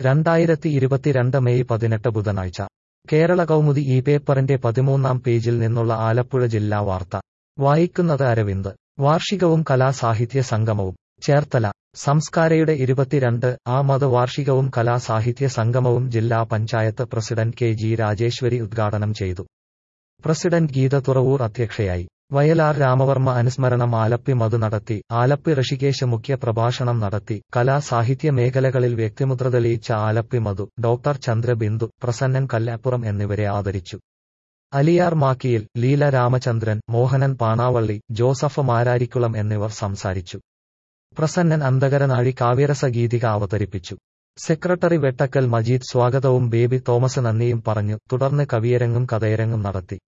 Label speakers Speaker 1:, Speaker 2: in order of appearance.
Speaker 1: രണ്ടായിരത്തി ഇരുപത്തിരണ്ട് മെയ് പതിനെട്ട് ബുധനാഴ്ച കേരള കൗമുദി ഈ പേപ്പറിന്റെ പതിമൂന്നാം പേജിൽ നിന്നുള്ള ആലപ്പുഴ ജില്ലാ വാർത്ത വായിക്കുന്നത് അരവിന്ദ് വാർഷികവും കലാസാഹിത്യ സംഗമവും ചേർത്തല സംസ്കാരയുടെ ഇരുപത്തിരണ്ട് ആമത് വാർഷികവും കലാസാഹിത്യ സംഗമവും ജില്ലാ panchayat president K G Rajeswari ഉദ്ഘാടനം ചെയ്തു പ്രസിഡന്റ് ഗീത തുറവൂർ അധ്യക്ഷയായി വയലാർ രാമവർമ്മ അനുസ്മരണം ആലപ്പി മധു നടത്തി ആലപ്പി ഋഷികേശ് മുഖ്യ പ്രഭാഷണം നടത്തി കലാ സാഹിത്യ മേഖലകളിൽ വ്യക്തിമുദ്ര തെളിയിച്ച ആലപ്പി മധു ഡോക്ടർ ചന്ദ്രബിന്ദു പ്രസന്നൻ കല്ലാപ്പുറം എന്നിവരെ ആദരിച്ചു അലിയാർ മാക്കിയിൽ ലീല രാമചന്ദ്രൻ മോഹനൻ പാണാവള്ളി ജോസഫ് മാരാരിക്കുളം എന്നിവർ സംസാരിച്ചു പ്രസന്നൻ അന്തകരനാഴി കാവ്യരസ ഗീതിക അവതരിപ്പിച്ചു സെക്രട്ടറി വെട്ടക്കൽ മജീദ് സ്വാഗതവും ബേബി തോമസ് നന്ദിയും പറഞ്ഞു തുടർന്ന് കവിയരങ്ങും കഥയരങ്ങും നടത്തി